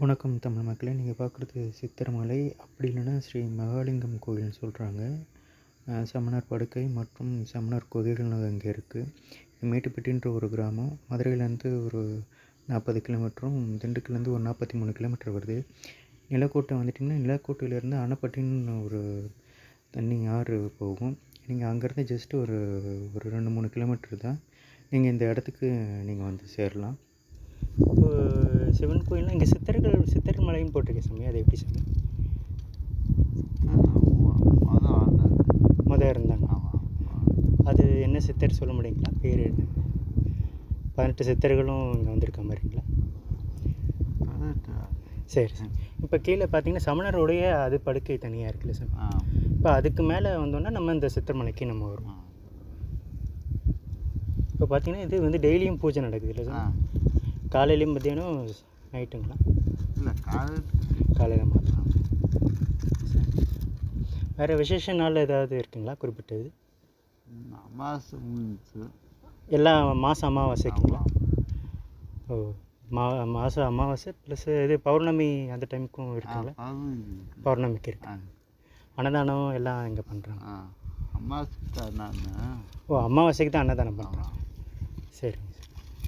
வணக்கம் தமிழ் மக்களே நீங்கள் பார்க்குறது சித்திரமலை அப்படி இல்லைன்னா ஸ்ரீ மகாலிங்கம் கோயில்னு சொல்கிறாங்க சமணர் படுக்கை மற்றும் சமணர் குகைகள் அங்கே இருக்குது மேட்டுப்பட்டின்ற ஒரு கிராமம் மதுரையிலேருந்து ஒரு நாற்பது கிலோமீட்டரும் திண்டுக்கல்லேருந்து ஒரு நாற்பத்தி மூணு கிலோமீட்டர் வருது நிலக்கோட்டை வந்துட்டிங்கன்னா நிலக்கோட்டையிலேருந்து அணைப்பட்டின்னு ஒரு தண்ணி ஆறு போகும் நீங்கள் அங்கேருந்து ஜஸ்ட் ஒரு ஒரு ரெண்டு மூணு கிலோமீட்டர் தான் நீங்கள் இந்த இடத்துக்கு நீங்கள் வந்து சேரலாம் இப்போ சிவன் கோயில்னா இங்கே சித்தர்கள் சித்தர் மலையும் போட்டிருக்கேன் சாமி அது எப்படி சாமி மொதல் வாழ்ந்தாங்க முத இருந்தாங்க ஆமாம் அது என்ன சித்தர் சொல்ல முடியுங்களா பேர் என்ன பதினெட்டு சித்தர்களும் இங்கே வந்திருக்க மாதிரிங்களா பதினெட்டு சரி சார் இப்போ கீழே பார்த்தீங்கன்னா சமணருடைய அது படுக்கை தனியாக இருக்குல்ல சார் ஆ இப்போ அதுக்கு மேலே வந்தோன்னா நம்ம இந்த சித்தர் மலைக்கு நம்ம வரும் ஆ. இப்போ பார்த்தீங்கன்னா இது வந்து டெய்லியும் பூஜை நடக்குது இல்லை ஆ சார் காலையிலையும் மத்தியானம் நைட்டுங்களா இல்லை காலேஜ் காலையில் மாத்திரம் சரி வேறு விசேஷ நாள் ஏதாவது இருக்குங்களா குறிப்பிட்டது அமாவாசை முடிஞ்சு எல்லா மாதம் அமாவாசைக்குங்களா ஆமாம் ஓ மா மாதம் அமாவாசை ப்ளஸ் இது பௌர்ணமி அந்த டைமுக்கும் ஆ இருக்குங்களா பதினஞ்சு இருக்கு. பௌர்ணமிக்கு இருக்கு ஆ அன்னதானம் எல்லாம் இங்கே பண்ணுறாங்க ஆ அமாவாசைக்கு நான் ஓ அமாவாசைக்கு தான் அன்னதானம் பண்ணுறாங்க ஆமாம் சரிங்க சார்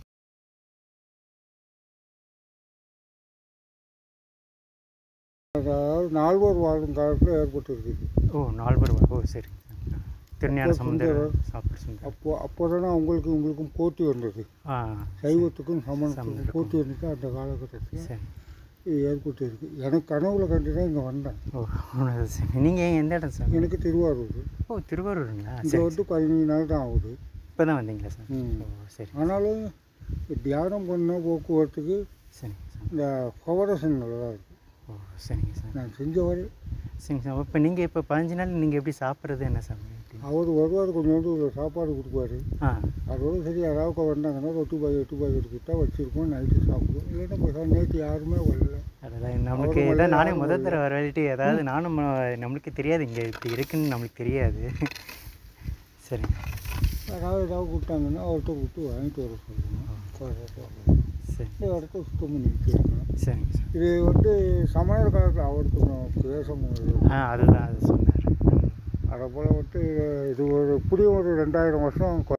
அதாவது நால்வர் வாழும் காலத்தில் ஏற்பட்டிருக்குது ஓ நால்வர் வா- ஓ சரிங்க சார் திருஞான அப்போ சமுந்தர சுந்தரர். சாப்பிட சுந்தரம் அப்போ அப்போ தானே அவங்களுக்கு உங்களுக்கும் போட்டி வந்தது ஆ சைவத்துக்கும் சமணத்துக்கும் சமணத்துக்கும். போட்டி வந்துட்டு அந்த காலகட்டத்தில் சரி இது ஏற்பட்டிருக்கு எனக்கு கனவுல கண்டு தான் இங்கே வந்தேன் ஓ அது சரி நீங்கள் எந்த இடம் சார் எனக்கு திருவாரூர் ஓ திருவாரூருங்களா இங்கே சரி வந்து பதினஞ்சு நாள் தான் ஆகுது இப்போ தான் வந்தீங்களா சார் ம். ஓ சரி ஆனாலும் தியானம் பண்ண போக்குவரத்துக்கு சரிங்க சார் இந்த பவரசன் நல்லா இருக்குது ஓ சரிங்க சார் நான் செஞ்ச வரை சரிங்க சார் இப்போ நீங்கள் இப்போ பதினஞ்சு நாள் நீங்கள் எப்படி சாப்பிட்றது என்ன சாமி எப்படி அவர் வருவார் கொஞ்சோண்டு ஒரு சாப்பாடு கொடுப்பாரு ஆ அதோட சரி யாராவது வந்தாங்கன்னா ரொட்டி பாய் எட்டு பாய் கொடுத்தா வச்சுருப்போம் நைட்டு சாப்பிடுவோம் இல்லைன்னா இப்போ நேற்று யாருமே வரல அதான் நம்மளுக்கு அவரும் ஏதாவது வரல, நானே யாரும் முதல் தடவை வரவேலிட்டு ஏதாவது நானும் ம- நம்மளுக்கு தெரியாது இங்கே இப்படி இருக்குன்னு நம்மளுக்கு தெரியாது சரிங்க யாராவது ஏதாவது கொடுத்தாங்கன்னா அவர்கிட்ட கொடுத்து வாங்கிட்டு வர சொல்லணும் சரி இந்த இடத்த சுத்தம் பண்ணி வச்சுருக்கணும் சரிங்க சார் இது வந்து சமையல் காலத்தில் அவருக்கு கொஞ்சம் வேஷம் ஆ அதுதான் அது சொன்னார் அதை போல் வந்து இது ஒரு இப்படியும் ஒரு ரெண்டாயிரம் வருஷம் கொ-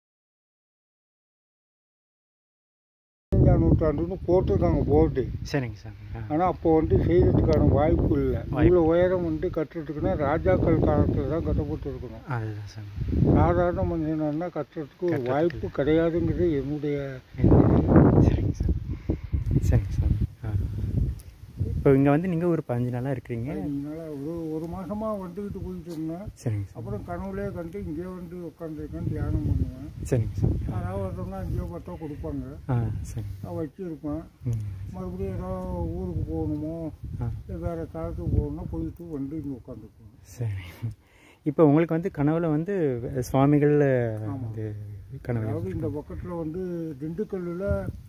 பதினஞ்சாம் நூற்றாண்டுன்னு போட்டிருக்காங்க போர்டு சரிங்க சார் ஆ ஆனால் அப்போ வந்து செய்கிறதுக்கான வாய்ப்பு இல்லை வாய்ப்பு. இவ்வளோ உயரம் வந்து கட்டுறதுக்குன்னா ராஜாக்கள் காலத்தில் தான் கட்டப்பட்டு இருக்கணும் அதுதான் சார் சாதாரண மனிதனா கட்டுறதுக்கு ஒரு கட்டுறதுக்கு. வாய்ப்பு கிடையாதுங்கிறது என்னுடைய சரிங்க சார் சரிங்க சார் ஆ இப்போ இங்கே வந்து நீங்கள் ஒரு பதினஞ்சு நாளாக இருக்கிறீங்க அதனால ஒரு ஒரு மாசமாக வந்துக்கிட்டு போயிட்டு இருந்தேன் சரிங்க சார் அப்புறம் கனவுலே கண்டு இங்கே வந்து உட்காந்துருக்கேன் தியானம் பண்ணுவேன் சரிங்க சார் யாராவது ஒருத்தவங்க இங்கேயோ பார்த்தா கொடுப்பாங்க ஆ சரி நான் வச்சுருப்பேன் ம் மறுபடியும் ஏதோ ஊருக்கு போகணுமோ ஆ இல்லை வேறு காலத்துக்கு போகணும்னா போயிட்டு வந்து இங்கே உட்காந்துக்குவேன் சரி இப்போ உங்களுக்கு வந்து கனவுல வந்து சுவாமிகள் வந்து கனவு அதாவது இந்த பக்கத்தில் வந்து திண்டுக்கல்லில்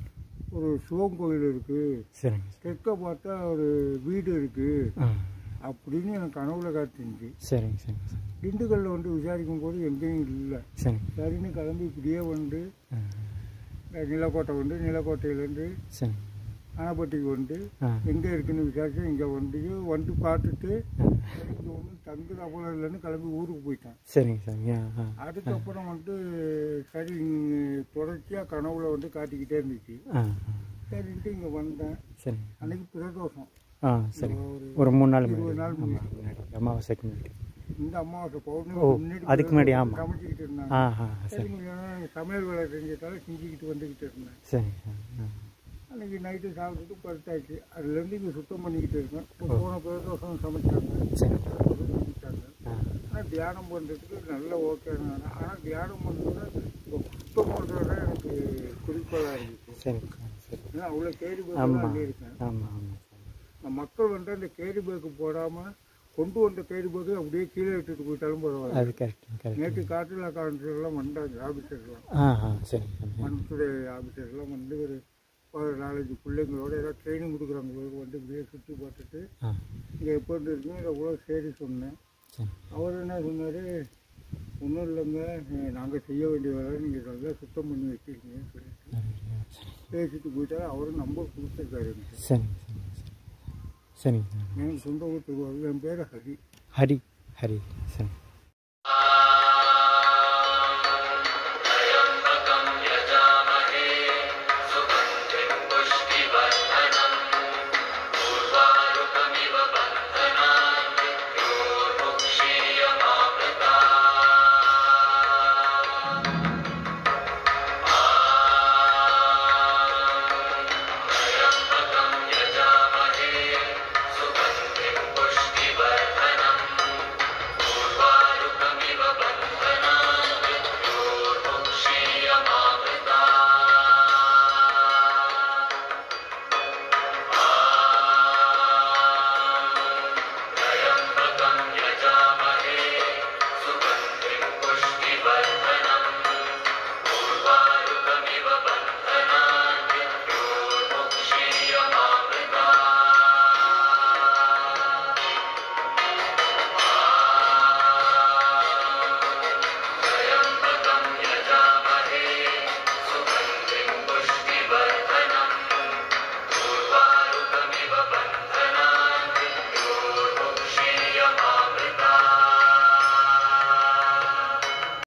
ஒரு சிவன் கோயில் இருக்குது சரிங்க சார் தெற்க பார்த்தா ஒரு வீடு இருக்குது ஆ அப்படின்னு எனக்கு கனவுல காட்டுச்சு சரிங்க சரிங்க சார் திண்டுக்கல்லில் வந்து விசாரிக்கும் போது எங்கேயும் இல்லை சரிங்க சரின்னு கிளம்பி இப்படியே வந்து ஆ இந்த நிலக்கோட்டை வந்து நிலக்கோட்டையிலேருந்து சரிங்க அணைப்பட்டிக்கு வந்து ஆ எங்கே இருக்குன்னு விசாரிச்சு இங்கே வந்து வந்து பார்த்துட்டு ஆ. இங்கே ஒன்று தங்குற போல இல்லைன்னு கிளம்பி ஊருக்கு போயிட்டேன் சரிங்க சார் ஆ ஆ அதுக்கப்புறம் வந்து சரி தொடர்ச்சியாக கனவுல வந்து காட்டிக்கிட்டே இருந்துச்சு ஆ சரின்ட்டு இங்கே வந்தேன் சரிங்க அன்னைக்கு பிரதோஷம் ஆ சரி ஒரு ஒரு மூணு நாள் இருபது முன்னாடி நாள் ஆமாம் முன்னாடி அமாவாசைக்கு முன்னாடி இந்த அமாவாசை பௌர்ணமி ஓ, முன்னாடி அதுக்கு முன்னாடி, ஆமா. சமைச்சிக்கிட்டு இருந்தாங்க ஆ ஆ சரி சரி கொஞ்சம் சமையல் வேலை செஞ்சதால செஞ்சுக்கிட்டு வந்துக்கிட்டு இருந்தேன் சரிங்க சார் ஆ அன்னைக்கு நைட்டு சாப்பிட்டுட்டு படுத்தாச்சு அதுலேருந்து இங்கே சுத்தம் பண்ணிக்கிட்டு இருக்கேன் இப்போ போன பிரதோஷம் சமைச்சாங்க சரி சமைச்சாங்க ஆ ஆனால் தியானம் பண்ணுறதுக்கு நல்ல ஓகே ஆனால் தியானம் பண்ணுறது இப்போ சுத்தம் பண்ணுறது தான் எனக்கு குறிக்கோளாக இருந்துச்சு சரிங்க சார் சரி ஏன்னா அவ்வளோ கேரி பேக் ஆமாம் அங்கே இருக்கேன் ஆமாம் ஆமாம் இந்த மக்கள் வந்து அந்த கேரி பேக்கு போடாமல் கொண்டு வந்த கேரி பேக்கு அப்படியே கீழே விட்டுட்டு போயிட்டாலும் பரவாயில்ல அது கரெக்ட் கரெக்ட் நேற்று காற்றில் கான்ட்ரெல்லாம் வந்தாங்க ஆஃபீஸர்லாம் ஆ ஆ சரிங்க சார் மண்துறை ஆஃபீஸர்லாம் வந்து ஒரு ஒரு நாலஞ்சு பிள்ளைங்களோட ஏதாவது ட்ரைனிங் கொடுக்குறவங்க வந்து இப்படியே சுற்றி பார்த்துட்டு ஆ இங்கே எப்போ இருக்கீங்க இதை கூட சரி சொன்னேன் சரி அவர் என்ன சொன்னார் ஒன்றும் இல்லைங்க நாங்கள் செய்ய வேண்டிய வேலை நீங்கள் நல்லா சுத்தம் பண்ணி வச்சுருக்கீங்கன்னு சொல்லிட்டு சரி பேசிட்டு போயிட்டாரு அவரும் நம்பர் கொடுத்துருக்காரு எனக்கு சரிங்க சரிங்க சரிங்க எனக்கு சொந்த ஊர் திருவாரூர் என் பேர் ஹரி ஹரி ஹரி சரி